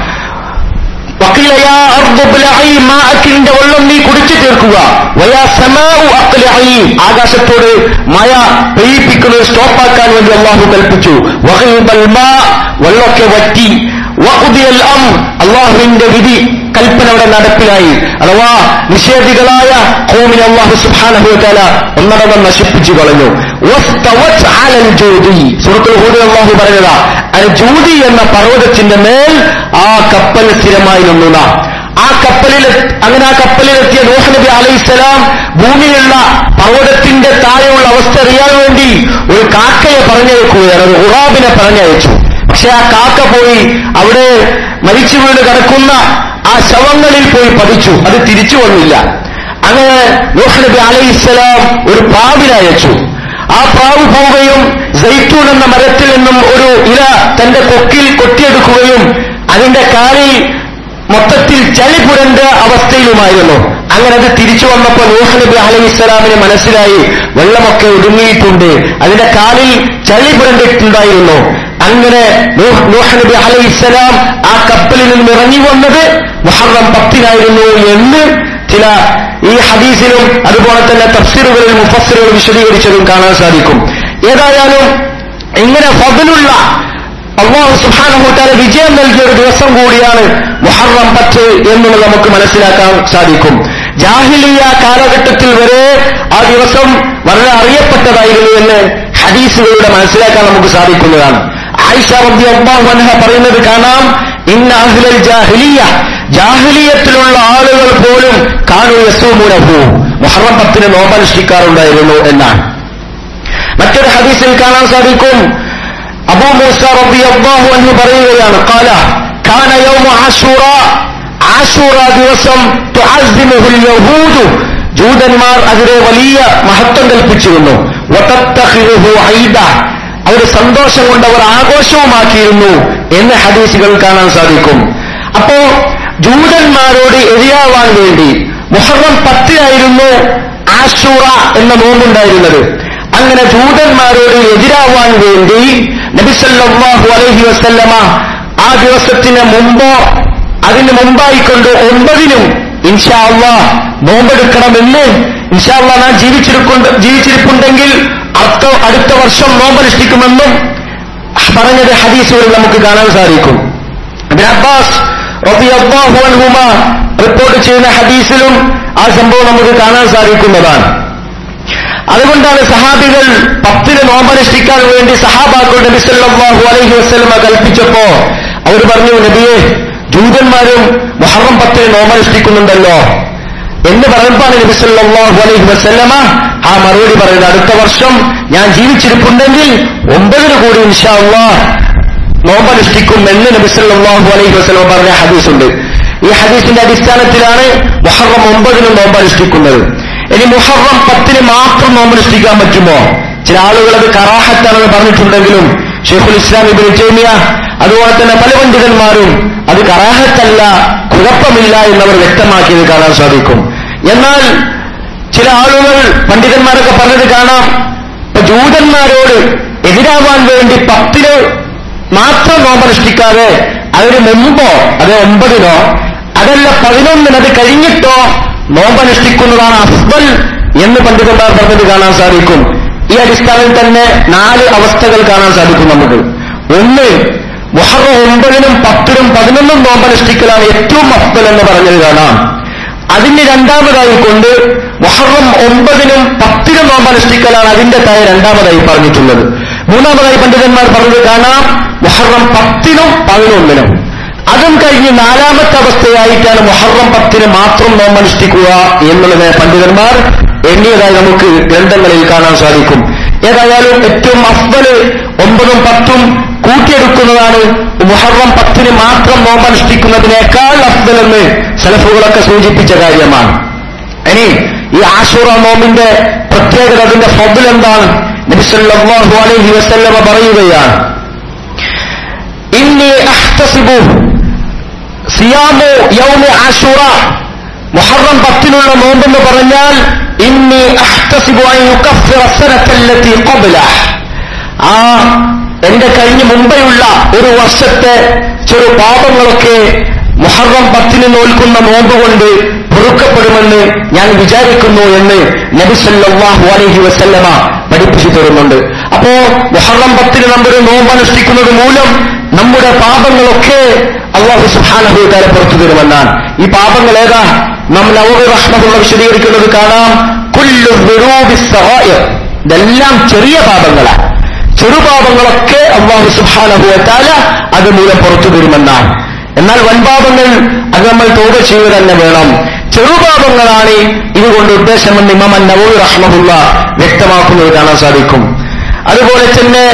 Speaker 1: വക്കീലയാ അർദ്ദുബ്ലഈ മാഅക്കിന്റെ വെള്ളം നീ കുടിച്ചു തീർക്കുക വയാ സമാഉ അഖ്ലഈ ആകാശത്തോട് മഴ പെയ്യിപ്പിക്കുന്നത് സ്റ്റോപ്പാക്കാൻ വേണ്ടി അള്ളാഹു കൽപ്പിച്ചു വഗീബൽ മാ വെള്ളമൊക്കെ വറ്റി വഖുദിയൽ അം അള്ളാഹുവിന്റെ വിധി കൽപ്പന അവിടെ നടപ്പിലായി അഥവാ നിഷേധികളായ ഖൗമിനെ അള്ളാഹു സുബ്ഹാനഹു വതആല ഒന്നടങ്കം നശിപ്പിച്ചു കളഞ്ഞു വസ്തവത് അലൽ ജൂദി സൂറത്തുൽ ഹൂദിൽ അള്ളാഹു പറഞ്ഞതാ അൽ ജൂദി എന്ന പർവ്വതത്തിന്റെ മേൽ ആ കപ്പൽ സ്ഥിരമായി നിന്നുക ആ കപ്പലിൽ അങ്ങനെ ആ കപ്പലിലെത്തിയ നൂഹ് നബി അലൈഹിസ്സലാം ഭൂമിയിലുള്ള പർവ്വതത്തിന്റെ താഴെയുള്ള അവസ്ഥ അറിയാൻ വേണ്ടി ഒരു കാക്കയെ പറഞ്ഞയക്കുകയാണ് ഒരു ഉറാബിനെ പറഞ്ഞയച്ചു പക്ഷെ ആ കാക്ക പോയി അവിടെ മരിച്ചു വീണ് കിടക്കുന്ന ആ ശവങ്ങളിൽ പോയി പതിച്ചു അത് തിരിച്ചു വന്നില്ല അങ്ങനെ നൂഹ് നബി അലൈഹിസ്സലാം ഒരു പ്രാവിനയച്ചു ആ പ്രാവ് പോവുകയും സൈത്തൂൺ എന്ന മരത്തിൽ നിന്നും ഒരു ഇല തന്റെ കൊക്കിൽ കൊത്തിയെടുക്കുകയും അതിന്റെ കാലിൽ മൊത്തത്തിൽ ചളി പുരണ്ട അവസ്ഥയിലുമായിരുന്നു അങ്ങനെ അത് തിരിച്ചു വന്നപ്പോൾ നൂഹ് നബി അലൈഹി ഇസ്ലാമിന് മനസ്സിലായി വെള്ളമൊക്കെ ഒടുങ്ങിയിട്ടുണ്ട് അതിന്റെ കാലിൽ ചളി പുരണ്ടിട്ടുണ്ടായിരുന്നു അങ്ങനെ നൂഹ് നൂഹ് നബി അലൈഹി ഇസ്ലാം ആ കപ്പലിൽ നിന്ന് ഇറങ്ങി വന്നത് മുഹറം പത്തിനായിരുന്നു എന്ന് ചില ഈ ഹദീസിലും അതുപോലെ തന്നെ തഫ്സീറുകളിൽ മുഫസ്സിറുകൾ വിശദീകരിച്ചതും കാണാൻ സാധിക്കും ഏതായാലും ഇങ്ങനെ ഫതിലുള്ള അള്ളാഹു സുഹാനഹുത്താല വിജയം നൽകിയ ഒരു ദിവസം കൂടിയാണ് മുഹറം പത്ത് എന്നുള്ളത് നമുക്ക് മനസ്സിലാക്കാൻ സാധിക്കും ജാഹിലിയ കാലഘട്ടത്തിൽ വരെ ആ ദിവസം വളരെ അറിയപ്പെട്ടതായിരുന്നു എന്ന് ഹദീസുകളിലൂടെ മനസ്സിലാക്കാൻ നമുക്ക് സാധിക്കുന്നതാണ് ആയിഷ റബ്ബി അള്ളാഹു അൻഹ പറയുന്നത് കാണാം ഇന്ന അഹ്ലൽ ജാഹിലിയ ജാഹിലിയത്തിലുള്ള ആളുകൾ പോലും കാണു യസൂമുനഹു മുഹറം പത്തിന് നോമ്പനുഷ്ഠിക്കാറുണ്ടായിരുന്നു എന്നാണ് മറ്റൊരു ഹദീസിൽ കാണാൻ സാധിക്കും അബൂ മൂസ റബി അബ്ബാഹു എന്ന് പറയുകയാണ് കാല കാന യൗമ ആശൂറ ആശൂറ ദിവസം തുഅസ്സിമുഹുൽ യഹൂദു ജൂതന്മാർ അതിനെ വലിയ മഹത്വം കൽപ്പിച്ചിരുന്നു വതത്തഖിറുഹു ഐദ അവർ സന്തോഷം കൊണ്ട് അവർ ആഘോഷവുമാക്കിയിരുന്നു എന്ന് ഹദീസുകൾ കാണാൻ സാധിക്കും അപ്പോ ജൂതന്മാരോട് എതിരാവാൻ വേണ്ടി മുഹറം പത്തിനായിരുന്നു ആശൂറ എന്ന നോമ്പുണ്ടായിരുന്നത് അങ്ങനെ ജൂതന്മാരോട് എതിരാവാൻ വേണ്ടി നബിസല്ലാഹു അലൈഹി വസല്ലമ ആ ദിവസത്തിന് മുമ്പോ അതിന് മുമ്പായിക്കൊണ്ട് ഒമ്പതിനും ഇൻഷാ അള്ളാ നോമ്പെടുക്കണമെന്ന് ഇൻഷാ അള്ളാ ഞാൻ ജീവിച്ചിരിക്കൊണ്ട് ജീവിച്ചിരിപ്പുണ്ടെങ്കിൽ അടുത്ത അടുത്ത വർഷം നോമ്പനുഷ്ഠിക്കുമെന്നും പറഞ്ഞത് ഹദീസുകളിൽ നമുക്ക് കാണാൻ സാധിക്കും ഇബ്നു അബ്ബാസ് റളിയല്ലാഹു അൻഹുമ റിപ്പോർട്ട് ചെയ്യുന്ന ഹദീസിലും ആ സംഭവം നമുക്ക് കാണാൻ സാധിക്കുന്നതാണ് അതുകൊണ്ടാണ് സഹാബികൾ പത്തിന് നോമ്പനുഷ്ഠിക്കാൻ വേണ്ടി സഹാബാക്കൾ നബി സല്ലല്ലാഹു അലൈഹി വസല്ലമ കൽപ്പിച്ചപ്പോ അവർ പറഞ്ഞു നബിയെ ജൂതന്മാരും മുഹറം പത്തിന് നോമ്പനുഷ്ഠിക്കുന്നുണ്ടല്ലോ എന്ന് പറയുമ്പോഴാണ് നബി സല്ലല്ലാഹു അലൈഹി വസല്ലമ ആ മറുപടി പറയുന്നത് അടുത്ത വർഷം ഞാൻ ജീവിച്ചിരിപ്പുണ്ടെങ്കിൽ ഒമ്പതിന് കൂടി ഇൻഷാ അള്ളാഹ് നോമ്പനുഷ്ഠിക്കും എന്ന് നബി സല്ലല്ലാഹു അലൈഹി വസല്ലമ പറഞ്ഞ ഹദീസുണ്ട് ഈ ഹദീസിന്റെ അടിസ്ഥാനത്തിലാണ് മുഹറം ഒമ്പതിനും നോമ്പനുഷ്ഠിക്കുന്നത് ഇനി മുഹറം പത്തിന് മാത്രം നോമ്പനുഷ്ഠിക്കാൻ പറ്റുമോ ചില ആളുകൾ അത് കറാഹത്താണെന്ന് പറഞ്ഞിട്ടുണ്ടെങ്കിലും ഷെയ്ഖുൽ ഇസ്ലാം ഇബിൻ ജൈമിയ അതുപോലെ തന്നെ പല പണ്ഡിതന്മാരും അത് കറാഹത്തല്ല കുഴപ്പമില്ല എന്നവർ വ്യക്തമാക്കിയത് കാണാൻ സാധിക്കും എന്നാൽ ചില ആളുകൾ പണ്ഡിതന്മാരൊക്കെ പറഞ്ഞത് കാണാം ഇപ്പൊ ജൂതന്മാരോട് എതിരാവാൻ വേണ്ടി പത്തിന് മാത്രം നോമ്പനുഷ്ഠിക്കാതെ അതിന് മുമ്പോ അത് ഒമ്പതിനോ അതല്ല പതിനൊന്നിന് അത് കഴിഞ്ഞിട്ടോ നോമ്പനുഷ്ഠിക്കുന്നതാണ് അഫ്ബൽ എന്ന് പണ്ഡിതന്മാർ പറഞ്ഞത് കാണാൻ സാധിക്കും ഈ അടിസ്ഥാനത്തിൽ തന്നെ നാല് അവസ്ഥകൾ കാണാൻ സാധിക്കും നമുക്ക് ഒന്ന് മുഹറം ഒമ്പതിനും പത്തിനും പതിനൊന്നും നോമ്പനുഷ്ഠിക്കലാണ് ഏറ്റവും അഫ്ബൽ എന്ന് പറഞ്ഞത് കാണാം അതിന് രണ്ടാമതായി കൊണ്ട് മുഹറം ഒമ്പതിനും പത്തിനും നോമ്പനുഷ്ഠിക്കലാണ് അതിന്റെ താഴെ രണ്ടാമതായി പറഞ്ഞിട്ടുള്ളത് മൂന്നാമതായി പണ്ഡിതന്മാർ പറഞ്ഞത് കാണാം മുഹറം പത്തിനും പതിനൊന്നിനും അതും കഴിഞ്ഞ് നാലാമത്തെ അവസ്ഥയായിട്ടാണ് മുഹറം പത്തിന് മാത്രം നോമ്പനുഷ്ഠിക്കുക എന്നുള്ളത് പണ്ഡിതന്മാർ എണ്ണിയതായി നമുക്ക് ഗ്രന്ഥങ്ങളിൽ കാണാൻ സാധിക്കും ഏതായാലും ഏറ്റവും അഫ്ബല് ഒമ്പതും പത്തും കൂട്ടിയെടുക്കുന്നതാണ് മുഹറം പത്തിന് മാത്രം നോമ്പനുഷ്ഠിക്കുന്നതിനേക്കാൾ അഫ്ബൽ എന്ന് സലഫുകളൊക്കെ സൂചിപ്പിച്ച കാര്യമാണ് ഇനി ഈ ആശുറ നോമിന്റെ പ്രത്യേകത അതിന്റെ ഫബിൽ എന്താണ് നബിസല്ലാഹു അലൈഹി വസല്ലമ പറയുകയാണ് ഇന്നി അഹ്തസിബു സിയാമു യൗമി ആശുറ മുഹറം പത്തിനുള്ള നോമ്പെന്ന് പറഞ്ഞാൽ ഇന്നി അഹ്തസിബു അൻ യുകഫിറ സനത്തല്ലത്തി ഖബ്ല ആ എന്റെ കഴിഞ്ഞ് മുമ്പെയുള്ള ഒരു വർഷത്തെ ചെറു പാപങ്ങളൊക്കെ മുഹറം പത്തിന് നോൽക്കുന്ന നോമ്പ് കൊണ്ട് പൊറുക്കപ്പെടുമെന്ന് ഞാൻ വിചാരിക്കുന്നു എന്ന് നബിസല്ലാഹു അലൈഹി വസല്ലമ പഠിപ്പിച്ചു തരുന്നുണ്ട് അപ്പോ മുഹറം പത്തിന് നമ്മൾ നോമ്പ് അനുഷ്ഠിക്കുന്നത് മൂലം നമ്മുടെ പാപങ്ങളൊക്കെ അള്ളാഹു സുഹാനഹുദാരെ പുറത്തു തരുമെന്നാണ് ഈ പാപങ്ങൾ ഏതാ നാം നവവി റഹ്മത്തുള്ള വിശദീകരിക്കുന്നത് കാണാം കുല്ലു ദുരൂബി സഗായിർ. ഇതെല്ലാം ചെറിയ പാപങ്ങളാണ് ചെറുപാപങ്ങളൊക്കെ അള്ളാഹു സുഹാനഹുവത്താല അത് മൂലം പുറത്തു തരുമെന്നാണ് എന്നാൽ വൻപാപങ്ങൾ അത് നമ്മൾ തോപ ചെയ്യുക തന്നെ വേണം ചെറുപാപങ്ങളാണ് ഇതുകൊണ്ട് ഉദ്ദേശമെന്ന് ഇമാം നവൂർ റഹ്മഹുല്ല വ്യക്തമാക്കുന്നത് കാണാൻ സാധിക്കും അതുപോലെ തന്നെ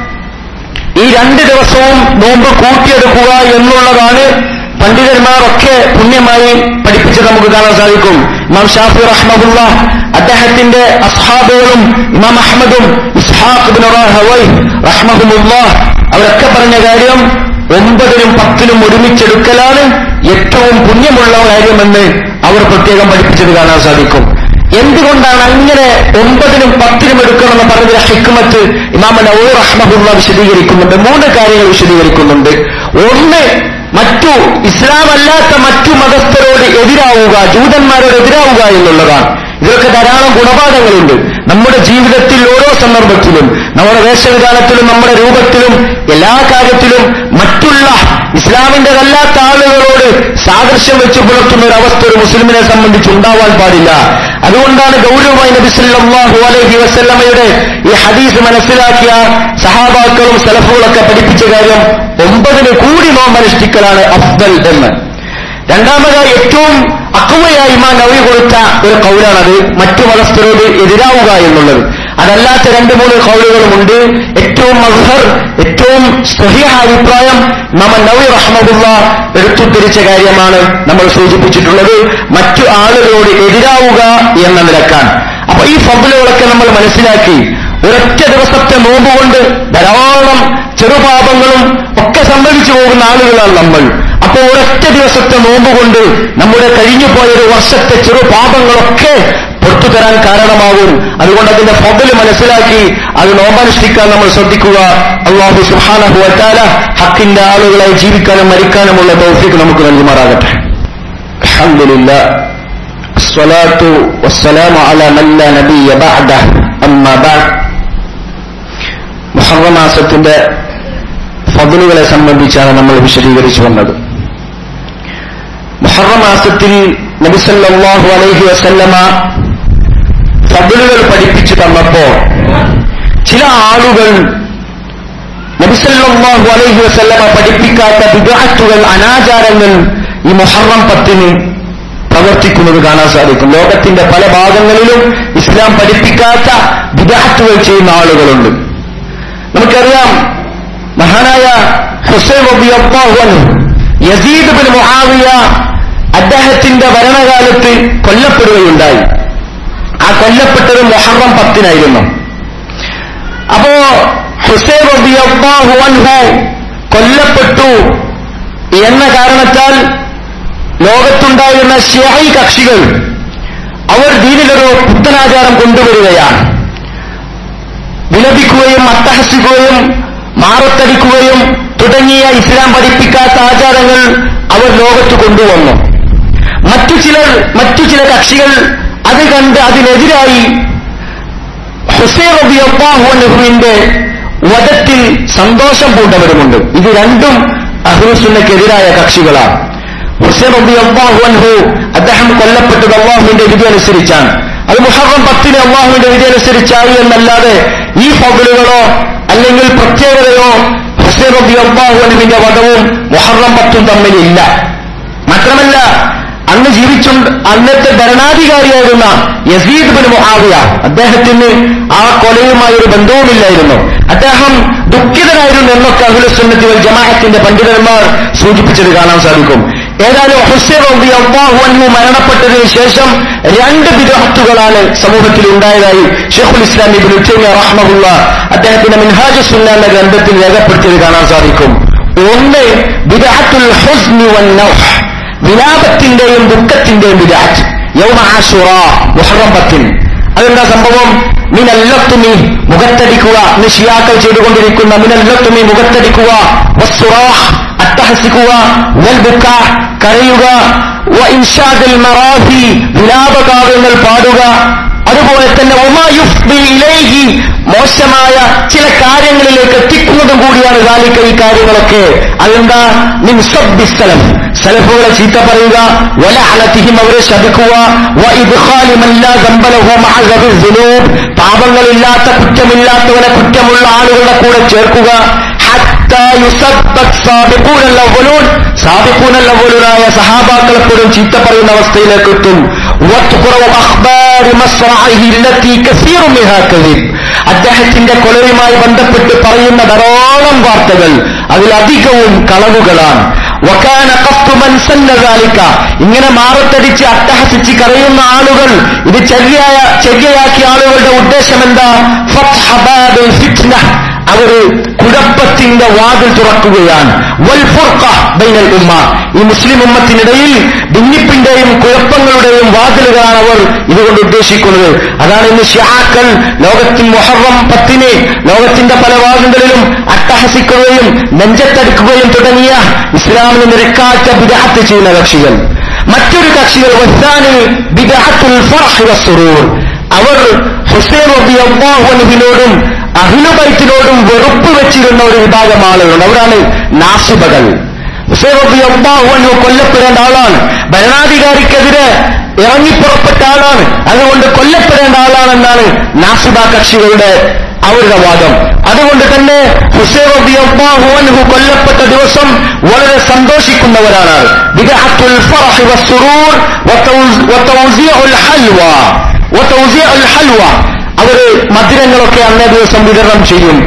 Speaker 1: ഈ രണ്ട് ദിവസവും നോമ്പ് കൂട്ടിയെടുക്കുക എന്നുള്ളതാണ് പണ്ഡിതന്മാരൊക്കെ പുണ്യമായി പഠിപ്പിച്ചത് നമുക്ക് കാണാൻ സാധിക്കും ഇമാം ഷാഫി റഹ്മഹുല്ല അദ്ദേഹത്തിന്റെ അസ്ഹാബുകളും ഇമാം അഹമ്മദും ഇസ്ഹാഖ് ബിൻ റാഹവൈ റഹ്മഹുമുല്ല അവരൊക്കെ പറഞ്ഞ കാര്യം ഒമ്പതിനും പത്തിനും ഒരുമിച്ചെടുക്കലാണ് ഏറ്റവും പുണ്യമുള്ള കാര്യമെന്ന് അവർ പ്രത്യേകം പഠിപ്പിച്ചത് കാണാൻ സാധിക്കും എന്തുകൊണ്ടാണ് അങ്ങനെ ഒമ്പതിനും പത്തിനും എടുക്കണമെന്ന് പറഞ്ഞ ഹിക്മത്ത് ഇമാമ നവൂർ റഹ്മഹുള്ള വിശദീകരിക്കുന്നുണ്ട് മൂന്ന് കാര്യങ്ങൾ വിശദീകരിക്കുന്നുണ്ട് ഒന്ന് മറ്റു ഇസ്ലാം അല്ലാത്ത മറ്റു മതസ്ഥരോട് എതിരാവുക ജൂതന്മാരോട് എതിരാവുക എന്നുള്ളതാണ് ഇതിലൊക്കെ ധാരാളം ഗുണപാഠങ്ങളുണ്ട് നമ്മുടെ ജീവിതത്തിൽ ഓരോ സന്ദർഭത്തിലും നമ്മുടെ വേഷവിധാനത്തിലും നമ്മുടെ രൂപത്തിലും എല്ലാ കാര്യത്തിലും മറ്റുള്ള ഇസ്ലാമിന്റെതല്ലാത്ത ആളുകളോട് സാദൃശ്യം വെച്ച് പുലർത്തുന്ന ഒരു അവസ്ഥ ഒരു മുസ്ലിമിനെ സംബന്ധിച്ച് ഉണ്ടാവാൻ പാടില്ല അതുകൊണ്ടാണ് ഗൗരവമായി നബി സല്ലല്ലാഹു അലൈഹി വസല്ലമയുടെ ഈ ഹദീസ് മനസ്സിലാക്കിയ സഹാബാക്കളും സലഫുകളൊക്കെ പഠിപ്പിച്ച കാര്യം ഒമ്പതിന് കൂടി നോമ്പനുഷ്ഠിക്കലാണ് അഫ്ദൽ എന്ന് രണ്ടാമതായി ഏറ്റവും അക്കുവയായി ഇമാൻ നവി കൊടുത്ത ഒരു കൗലാണത് മറ്റു മതസ്ഥരോട് എതിരാവുക എന്നുള്ളത് അതല്ലാത്ത രണ്ട് മൂന്ന് കൗലുകളുമുണ്ട് ഏറ്റവും മസ്ഹർ ഏറ്റവും സഹിഹ അഭിപ്രായം നമ്മ നവി റഹ്മദുള്ള എടുത്തുദ്ധരിച്ച കാര്യമാണ് നമ്മൾ സൂചിപ്പിച്ചിട്ടുള്ളത് മറ്റു ആളുകളോട് എതിരാവുക എന്ന നിലക്കാണ് അപ്പൊ ഈ ഫബലുകളൊക്കെ നമ്മൾ മനസ്സിലാക്കി ഒരൊറ്റ ദിവസത്തെ നോമ്പ് കൊണ്ട് ധാരാളം ചെറുപാപങ്ങളും ഒക്കെ സംഭവിച്ചു പോകുന്ന ആളുകളാണ് നമ്മൾ അപ്പോൾ ഒരൊറ്റ ദിവസത്തെ നോമ്പ് കൊണ്ട് നമ്മുടെ കഴിഞ്ഞുപോയ ഒരു വർഷത്തെ ചെറുപാപങ്ങളൊക്കെ പുറത്തു തരാൻ കാരണമാകും അതുകൊണ്ട് അതിന്റെ ഫബല് മനസ്സിലാക്കി അത് നോമ്പനുഷ്ഠിക്കാൻ നമ്മൾ ശ്രദ്ധിക്കുക അള്ളാഹു സുഹാനഹു വറ്റാല ഹക്കിന്റെ ആളുകളായി ജീവിക്കാനും മരിക്കാനുമുള്ള തൗഫീക്ക് നമുക്ക് നൽകുമാറാകട്ടെ അൽഹംദുലില്ലാ الصلاة والسلام على من لا نبي بعده أما بعد മുഹറം മാസത്തിന്റെ ഫضലുകളെ സംബന്ധിച്ചാണ് നമ്മൾ വിശദീകരിച്ചു വന്നത് മുഹറം മാസത്തിൽ നബിസല്ലാഹു അലൈഹി വസല്ലമ ഫضലുകൾ പഠിപ്പിച്ചു തന്നപ്പോ ചില ആളുകൾ നബിസല്ലാഹു അലൈഹി വസല്ലമ പഠിപ്പിക്കാത്ത വിദാറ്റുകൾ അനാചാരങ്ങൾ ഈ മുഹറം പത്തിന് പ്രവർത്തിക്കുന്നത് കാണാൻ സാധിക്കും ലോകത്തിന്റെ പല ഭാഗങ്ങളിലും ഇസ്ലാം പഠിപ്പിക്കാത്ത വിദാറ്റുകൾ ചെയ്യുന്ന ആളുകളുണ്ട് നമുക്കറിയാം മഹാനായ ഹുസൈൻ റബിയല്ലാഹു യസീദ് ബിൻ മുആവിയ അദ്ദേഹത്തിന്റെ ഭരണകാലത്ത് കൊല്ലപ്പെടുകയുണ്ടായി ആ കൊല്ലപ്പെട്ടത് മുഹറം പത്തിനായിരുന്നു അപ്പോ ഹുസൈൻ റബിയല്ലാഹു അൻഹു കൊല്ലപ്പെട്ടു എന്ന കാരണത്താൽ ലോകത്തുണ്ടായിരുന്ന ഷിയായി കക്ഷികൾ അവർ ദീനിലൊരു പുത്തനാചാരം കൊണ്ടുവരികയാണ് വിലപിക്കുകയും അട്ടഹസിക്കുകയും മാറത്തടിക്കുകയും തുടങ്ങിയ ഇസ്ലാം പഠിപ്പിക്കാത്ത ആചാരങ്ങൾ അവർ ലോകത്ത് കൊണ്ടുവന്നു മറ്റു ചിലർ മറ്റു ചില കക്ഷികൾ അത് കണ്ട് അതിനെതിരായി ഹുസൈൻ റബിയാഹുവിന്റെ വധത്തിൽ സന്തോഷം പൂണ്ടവരുമുണ്ട് ഇത് രണ്ടും അഹ്ലുസുന്നക്കെതിരായ കക്ഷികളാണ് ഹുസൈൻ റബിയാഹു അദ്ദേഹം കൊല്ലപ്പെട്ടത് അള്ളാഹുവിന്റെ വിധി അനുസരിച്ചാണ് അത് മുഹറം പത്തിന് അള്ളാഹുവിന്റെ വിധി അനുസരിച്ചായി എന്നല്ലാതെ ഈ ഫബലുകളോ അല്ലെങ്കിൽ പ്രത്യേകതയോ ഹുസൈൻ റബി അള്ളാഹുവിന്റെ വധവും മുഹറം പത്തും തമ്മിലില്ല മാത്രമല്ല അന്ന് ജീവിച്ചുണ്ട് അന്നത്തെ ഭരണാധികാരിയായിരുന്ന യസീദ് ബിൻ മുഹാവിയ അദ്ദേഹത്തിന് ആ കൊലയുമായി ഒരു ബന്ധവുമില്ലായിരുന്നു അദ്ദേഹം ദുഃഖിതനായിരുന്നു എന്നൊക്കെ അഖിലസുന്നത്തി വൽ ജമാഅത്തിന്റെ പണ്ഡിതന്മാർ സൂചിപ്പിച്ചത് കാണാൻ സാധിക്കും ഏതായാലും ഹുസൈൻ റബി അള്ളാഹു അന്നു മരണപ്പെട്ടതിന് ശേഷം രണ്ട് വിദഗ്ധകളാണ് സമൂഹത്തിൽ ഉണ്ടായതായി ഷെയ്ഖുൽ ഇസ്ലാം ഇബിൻ ഉച്ചൈമിയ റഹ്മുള്ള അദ്ദേഹത്തിന്റെ മിൻഹാജ് സുന്ന എന്ന ഗ്രന്ഥത്തിൽ രേഖപ്പെടുത്തിയത് കാണാൻ സാധിക്കും ഒന്ന് ബിദഅത്തുൽ ഹുസ്നി വൻ നൗഹ് വിലാപത്തിന്റെയും ദുഃഖത്തിന്റെയും വിരാജ് യൗമ ആശുറ മുഹറം പത്തിന് അതെന്താ സംഭവം മിനല്ലത്തുമി മുഖത്തടിക്കുക ഇന്ന് ഷിയാക്കൾ ചെയ്തുകൊണ്ടിരിക്കുന്ന മിനല്ലത്തുമി മുഖത്തടിക്കുക വസ്സുറാഹ് അട്ടഹസിക്കുക വൽബുക്ക കരയുക വ ഇൻഷാദുൽ മറാഹി വിലാപകാവ്യങ്ങൾ പാടുക അതുപോലെ തന്നെ ഒമായുഫ്ബി ഇലൈഹി മോശമായ ചില കാര്യങ്ങളിലേക്ക് എത്തിക്കുന്നതും കൂടിയാണ് ഗാലിക്ക ഈ കാര്യങ്ങളൊക്കെ അതെന്താ മിൻ സബ്ബിസ്സലം സലഫുകളെ ചീത്ത പറയുക വല അലത്തിഹിം അവരെ ശപിക്കുക വ ഇദ്ഖാലി മൻ ലാ ദംബലഹു മഅ ഗബിൽ ദുനൂബ് പാപങ്ങളില്ലാത്ത കുറ്റമില്ലാത്തവരെ കുറ്റമുള്ള ആളുകളുടെ കൂടെ ചേർക്കുക ഹത്താ യുസബ്ബത് സാബിഖൂനൽ അവ്വലൂൻ സാബിഖൂനൽ അവ്വലൂനായ സഹാബാക്കളെ പോലും ചീത്ത പറയുന്ന അവസ്ഥയിലേക്ക് എത്തും വത്ഖുറു അഖ്ബാരി മസ്റഅഹി അല്ലതി കസീറു മിഹാ കദിബ് അദ്ദേഹത്തിന്റെ കൊലയുമായി ബന്ധപ്പെട്ട് പറയുന്ന ധാരാളം വാർത്തകൾ അതിലധികവും കളവുകളാണ് വക്കാന ഖഫ്തു മൻ സന്ന ذلك ഇങ്ങനെ മാറത്തടിച്ച് അട്ടഹസിച്ച് കരയുന്ന ആളുകൾ ഇത് ചര്യയായ ചര്യയാക്കിയ ആളുകളുടെ ഉദ്ദേശം എന്താ ഫത്ഹ ബാബിൽ ഫിത്ന അവര് കുഴപ്പത്തിന്റെ വാതിൽ തുറക്കുകയാണ് വൽ ഫുർഖ ബൈനൽ ഉമ്മ ഈ മുസ്ലിം ഉമ്മത്തിനിടയിൽ ഭിന്നിപ്പിന്റെയും കുഴപ്പങ്ങളുടെയും വാതിലുകളാണ് അവർ ഇതുകൊണ്ട് ഉദ്ദേശിക്കുന്നത് അതാണ് ഇന്ന് ഷിയാക്കൾ ലോകത്തിൽ മുഹറം പത്തിന് ലോകത്തിന്റെ പല ഭാഗങ്ങളിലും അട്ടഹസിക്കുകയും നെഞ്ചത്തടിക്കുകയും തുടങ്ങിയ ഇസ്ലാമിന് നിരക്കാത്ത വിദാഹത്ത് ചെയ്യുന്ന കക്ഷികൾ മറ്റൊരു കക്ഷികൾ വസ്താനി ബിദഅത്തുൽ ഫർഹ് വസ്സുറൂർ അവർ ഹുസൈൻ റബിയോടും അഹിലുബൈത്തിനോടും വെറുപ്പ് വെച്ചിരുന്ന ഒരു വിഭാഗം ആളുകളുണ്ട് അവരാണ് നാസിബകൾ ഹുസൈൻ റബിയാഹു കൊല്ലപ്പെടേണ്ട ആളാണ് ഭരണാധികാരിക്കെതിരെ ഇറങ്ങിപ്പുറപ്പെട്ട ആളാണ് അതുകൊണ്ട് കൊല്ലപ്പെടേണ്ട ആളാണെന്നാണ് നാസിബ കക്ഷികളുടെ അവരുടെ വാദം അതുകൊണ്ട് തന്നെ ഹുസൈൻ റബിയാഹു കൊല്ലപ്പെട്ട ദിവസം വളരെ സന്തോഷിക്കുന്നവരാണ് ബിദഅത്തുൽ ഫറഹ് വസ്സുറൂർ വതൗസിഉൽ ഹൽവ വതൗസിഉൽ ഹൽവ അവര് മധുരങ്ങളൊക്കെ അന്നേ ദിവസം വിതരണം ചെയ്യും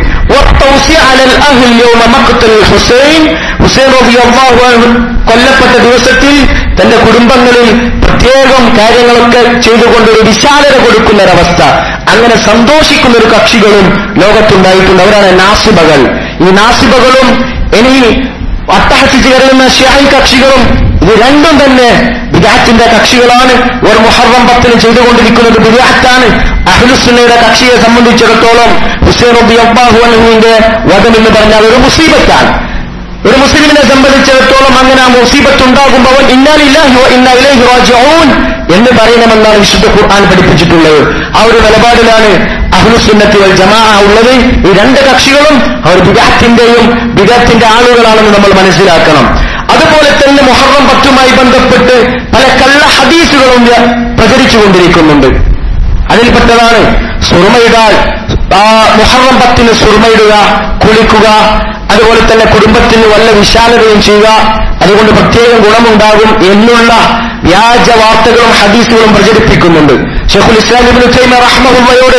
Speaker 1: ഹുസൈൻ ഹുസൈൻ കൊല്ലപ്പെട്ട ദിവസത്തിൽ തന്റെ കുടുംബങ്ങളിൽ പ്രത്യേകം കാര്യങ്ങളൊക്കെ ചെയ്തുകൊണ്ട് ഒരു വിശാലത കൊടുക്കുന്ന ഒരവസ്ഥ അങ്ങനെ സന്തോഷിക്കുന്ന ഒരു കക്ഷികളും ലോകത്തുണ്ടായിട്ടുണ്ട് അവരാണ് നാസിബകൾ ഈ നാസിബകളും ഇനി അട്ടഹസിച്ച് കരുതുന്ന ഷിയായി കക്ഷികളും ഇത് രണ്ടും തന്നെ ബിദാത്തിന്റെ കക്ഷികളാണ് ഒരു മുഹറം പത്തിന് ചെയ്തുകൊണ്ടിരിക്കുന്നത് ബിദാത്താണ് അഹ്ലുസുന്നയുടെ കക്ഷിയെ സംബന്ധിച്ചിടത്തോളം ഹുസൈൻ റബി അബ്ബാഹുവിന്റെ വധം എന്ന് പറഞ്ഞാൽ ഒരു മുസീബത്താണ് ഒരു മുസ്ലിമിനെ സംബന്ധിച്ചിടത്തോളം അങ്ങനെ ആ മുസീബത്ത് ഉണ്ടാകുമ്പോൾ അവൻ ഇന്നാലില്ലാഹി ഇന്ന ഇലൈഹി റാജിഊൻ എന്ന് പറയണമെന്നാണ് വിശുദ്ധ ഖുർആൻ പഠിപ്പിച്ചിട്ടുള്ളത് ആ ഒരു നിലപാടിലാണ് അഹ്ലുസുന്നത്തി വൽ ജമാ ഉള്ളത് ഈ രണ്ട് കക്ഷികളും അവർ ബിദാത്തിന്റെയും ബിദാത്തിന്റെ ആളുകളാണെന്ന് നമ്മൾ മനസ്സിലാക്കണം അതുപോലെ തന്നെ മുഹറം പത്തുമായി ബന്ധപ്പെട്ട് പല കള്ള ഹദീസുകളും പ്രചരിച്ചുകൊണ്ടിരിക്കുന്നുണ്ട് അതിൽപ്പെട്ടതാണ് സുർമയിടാൽ ആ മുഹറം പത്തിന് സുർമയിടുക കുളിക്കുക അതുപോലെ തന്നെ കുടുംബത്തിന് വല്ല വിശാലതയും ചെയ്യുക അതുകൊണ്ട് പ്രത്യേകം ഗുണമുണ്ടാകും എന്നുള്ള വ്യാജ വാർത്തകളും ഹദീസുകളും പ്രചരിപ്പിക്കുന്നുണ്ട് ഷെഖുൽ ഇസ്ലാം ഇബ്നു തൈമ റഹ്മഹുള്ളയോട്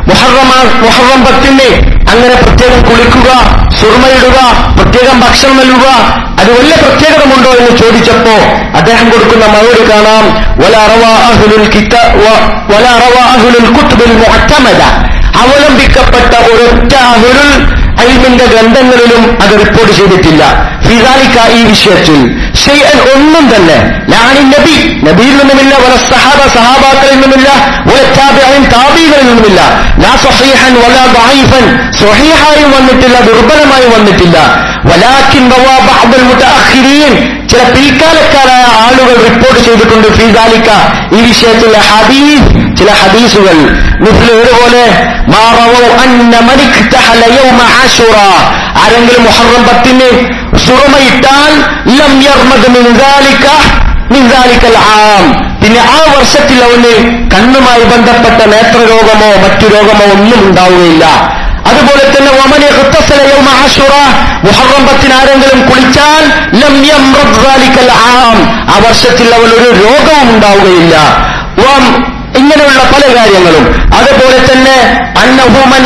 Speaker 1: മുഹറം മുഹറം പത്തിന് അങ്ങനെ പ്രത്യേകം കുളിക്കുക സുർമയിടുക പ്രത്യേകം ഭക്ഷണം നൽകുക അത് വല്ല പ്രത്യേകതമുണ്ടോ എന്ന് ചോദിച്ചപ്പോ അദ്ദേഹം കൊടുക്കുന്ന മറുപടി കാണാം വല അറവാഹുലുൽ കിത വല അറവാഹുലുൽ കുത്തുബിൽ മുഅത്തമദ അവലംബിക്കപ്പെട്ട ഒരൊറ്റ അഹുലുൽ അൽമിന്റെ ഗ്രന്ഥങ്ങളിലും അത് റിപ്പോർട്ട് ചെയ്തിട്ടില്ല ഫിസാലിക്ക ഈ വിഷയത്തിൽ ഷെയ്അൻ ഒന്നും തന്നെ ലാനി നബി നബിയിൽ നിന്നുമില്ല വല സഹാബ സഹാബാക്കളിൽ നിന്നുമില്ല വല താബിഈൻ താബികളിൽ നിന്നുമില്ല ലാ സഹീഹൻ വല ദഈഫൻ സ്വഹീഹായും വന്നിട്ടില്ല ദുർബലമായും വന്നിട്ടില്ല വലാക്കിൻ റവാ ബഅദുൽ മുതഅഖിരീൻ ചില പിൽക്കാലക്കാരായ ആളുകൾ റിപ്പോർട്ട് ചെയ്തിട്ടുണ്ട് ഫിസാലിക്ക ഈ വിഷയത്തിൽ ഹദീസ് ചില ഹദീസുകൾ മിസ്ലു ഇതുപോലെ മാ റവൗ അന്ന മലിക് തഹല യൗമ ആശുറ ആരെങ്കിലും മുഹറം പത്തിന് സുറമയിട്ടാൽ ലം യർമദ് മിൻ ദാലിക മിൻ ദാലിക്കൽ ആം പിന്നെ ആ വർഷത്തിൽ അവന് കണ്ണുമായി ബന്ധപ്പെട്ട നേത്രരോഗമോ മറ്റു രോഗമോ ഒന്നും ഉണ്ടാവുകയില്ല അതുപോലെ തന്നെ ഒമനെ യൗമ ആശുറ മുഹറം പത്തിന് ആരെങ്കിലും കുളിച്ചാൽ ലം യംറദ് ദാലിക്കൽ ആം ആ വർഷത്തിൽ അവൻ ഒരു രോഗവും ഉണ്ടാവുകയില്ല വം ഇങ്ങനെയുള്ള പല കാര്യങ്ങളും അതുപോലെ തന്നെ അന്നഹുമൻ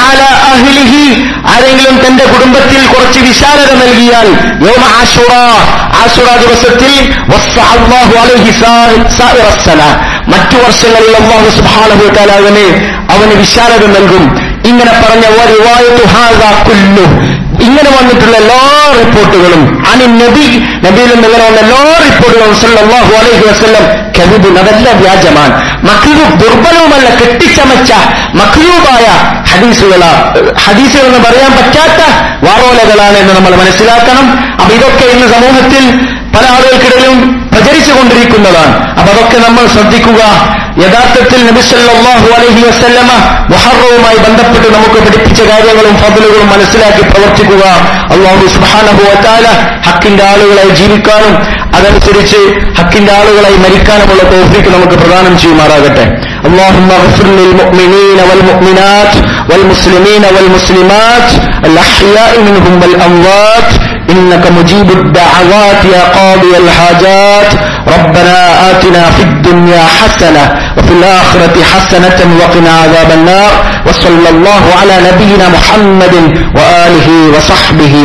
Speaker 1: അഹ്ലിഹി ആരെങ്കിലും തന്റെ കുടുംബത്തിൽ കുറച്ച് വിശാലത നൽകിയാൽ യോമ ആശുറ ആശുറ ദിവസത്തിൽ വസ്സഅല്ലാഹു അലൈഹി സാഇറ സന മറ്റു വർഷങ്ങളിൽ അള്ളാഹു സുബ്ഹാനഹു തആല അവന് അവന് വിശാലത നൽകും ഇങ്ങനെ പറഞ്ഞ വരിവായത്തു ഹാദാ കുല്ലു ഇങ്ങനെ വന്നിട്ടുള്ള എല്ലാ റിപ്പോർട്ടുകളും അനി നബി നബിയിൽ നിന്ന് ഇങ്ങനെ വന്ന എല്ലാ റിപ്പോർട്ടുകളും സല്ലല്ലാഹു അലൈഹി വസല്ലം കരുതും അതല്ല വ്യാജമാണ് മക്ലൂ ദുർബലവുമല്ല കെട്ടിച്ചമച്ച മക്ലൂബായ ഹദീസുകള ഹദീസുകൾ എന്ന് പറയാൻ പറ്റാത്ത വാറോലകളാണ് എന്ന് നമ്മൾ മനസ്സിലാക്കണം അപ്പൊ ഇതൊക്കെ ഇന്ന് സമൂഹത്തിൽ പല ആളുകൾക്കിടയിലും പ്രചരിച്ചുകൊണ്ടിരിക്കുന്നതാണ് അപ്പൊ അതൊക്കെ നമ്മൾ ശ്രദ്ധിക്കുക യഥാർത്ഥത്തിൽ നബിസല്ലാഹു അലഹി വസ്ല്ലമ മുഹറവുമായി ബന്ധപ്പെട്ട് നമുക്ക് പഠിപ്പിച്ച കാര്യങ്ങളും ഫബലുകളും മനസ്സിലാക്കി പ്രവർത്തിക്കുക അള്ളാഹു സുബാനഹു വത്താല ഹക്കിന്റെ ആളുകളായി ജീവിക്കാനും അതനുസരിച്ച് ഹക്കിന്റെ ആളുകളായി മരിക്കാനുമുള്ള തോഫിക്ക് നമുക്ക് പ്രദാനം ചെയ്യുമാറാകട്ടെ اللهم اغفر للمؤمنين والمؤمنات والمسلمين والمسلمات الأحياء منهم والأموات إنك مجيب الدعوات يا قاضي الحاجات ربنا آتنا في الدنيا حسنة وفي الآخرة حسنة وقنا عذاب النار وصلى الله على نبينا محمد وآله وصحبه